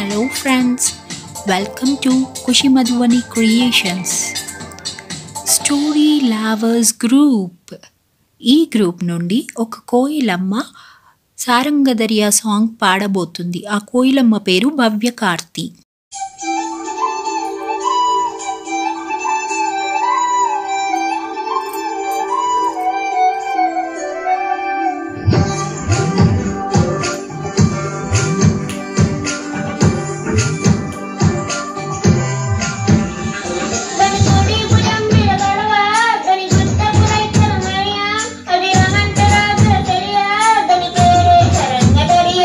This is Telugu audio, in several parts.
Hello friends welcome to Kushi Madhuvani creations story lovers group ఈ గ్రూప్ నుండి ఒక కోయిలమ్మ సారంగదరియా సాంగ్ పాడబోతుంది ఆ కోయిలమ్మ పేరు భవ్య కార్తీ దాని కొడి భుజం మీద గొడవ, దాని గుత్తపు రైకల మరియ, అది రమంటరాజుల తెలియ, దాని పేరే శరంగధరియ.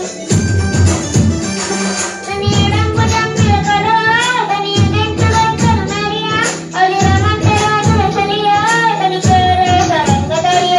దాని ఎడం భుజం మీద గొడవ, దాని ఎదెంటు రైకల మరియ, అది రమంటరాజుల తెలియ, దాని పేరే శరంగధరియ.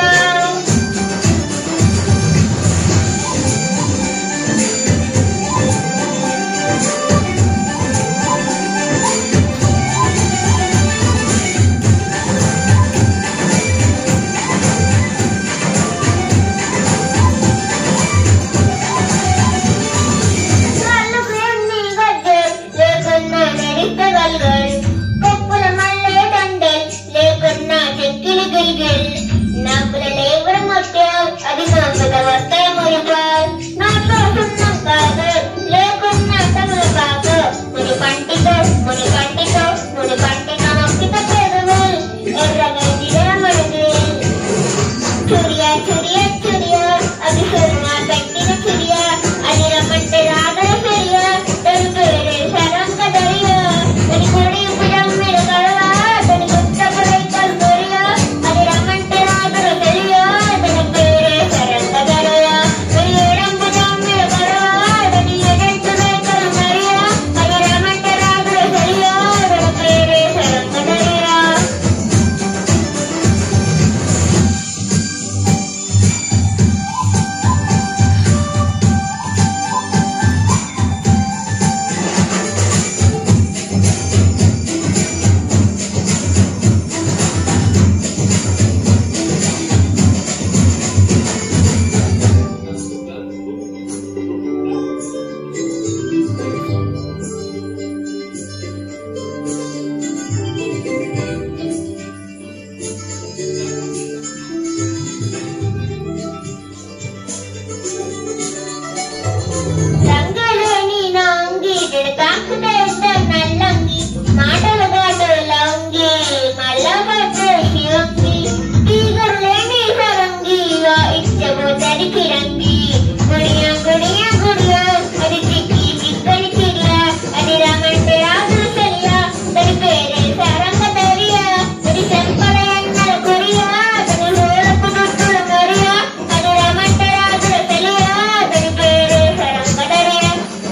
కళ్ళకు ఎన్ని గజ్జెలు, లేకున్నా నడిపగలగల్. కొప్పుల మల్లె దండెల్, లేకున్నా చెక్కిలి గిల్గిల్. నాకుల లేబర ముత్యాల్, అది నాకుల వస్తాయి మురిపాల్. నాతో సున్నం కాగల్, లేకున్నా తమలపాకు. ముని పంటితో, ముని పంటితో, ముని పంటితో నొక్కిత పెదవుల్. ఎర్రగా గిరమడుగుల్. చురియా చురియా చురియా అది సురమా పెట్టిన చురియా అది రమ్మంటే రాగల చెరియా దాని పేరే శరంగ దరియా దాని కొడి భుజం మీద గడవ దాని గుత్తపు రైకలు దొరియా అది రమ్మంటే రాగల చెరియా దాని పేరే శరంగ దరియా దాని ఎడం భుజం మీద గడవ దాని ఎడెంటు రైకలు మరియా అది రమ్మంటే రాగల చెరియా దాని పేరే శరంగ దరియా రంగలేని నాంగి తాకుతే నల్లంగి మాటలు గాటలంగి మల్ల శివంగి తీగలేని సరంగి ఇచ్చబో తరికి రంగి గుడియ గుడియ గుడియ అది చిక్కి చిక్కని చిడియ అది రమంటే రాజు చెలియ దాని పేరే సరంగ దరియ అది చెంపల ఎన్నల కొరియ దాని హోలకు దుట్టుల మరియ అది రమంటే రాజుల చెలియ దాని పేరే సరంగ దరియ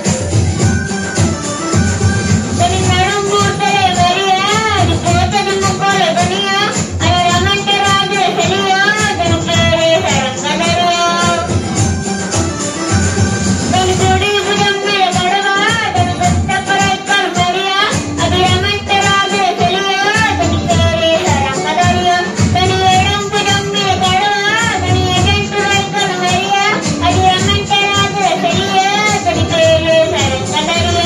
దాని నడుం పూర్తలే మరియ అది పోతది ముక్కోల దునియ అది రమంటే రాజుల చెలియ దాని పేరే సరంగ దరియ దాని కుడి భుజం మీద గడవ, దాని గుత్తపు రైకలు మరియ, అది రమంటే రాజుల చెలియ, దాని పేరే శరంగధరియ. దాని ఎడం భుజం మీద గడవ, దాని ఎడెంటు రైకలు మరియ, అది రమంటే రాజుల చెలియ, దాని పేరే శరంగధరియ.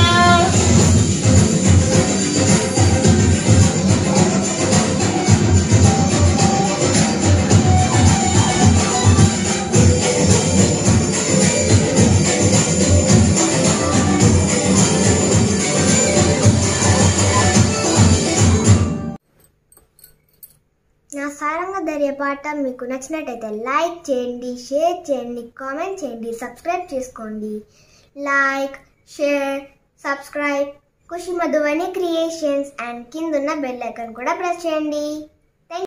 నా సారంగ ధైర్య పాఠం మీకు నచ్చినట్టయితే లైక్ చేయండి షేర్ చేయండి కామెంట్ చేయండి సబ్స్క్రైబ్ చేసుకోండి like share subscribe Khushi Madhuvani creations and కింద ఉన్న బెల్ ఐకాన్ కూడా ప్రెస్ చేయండి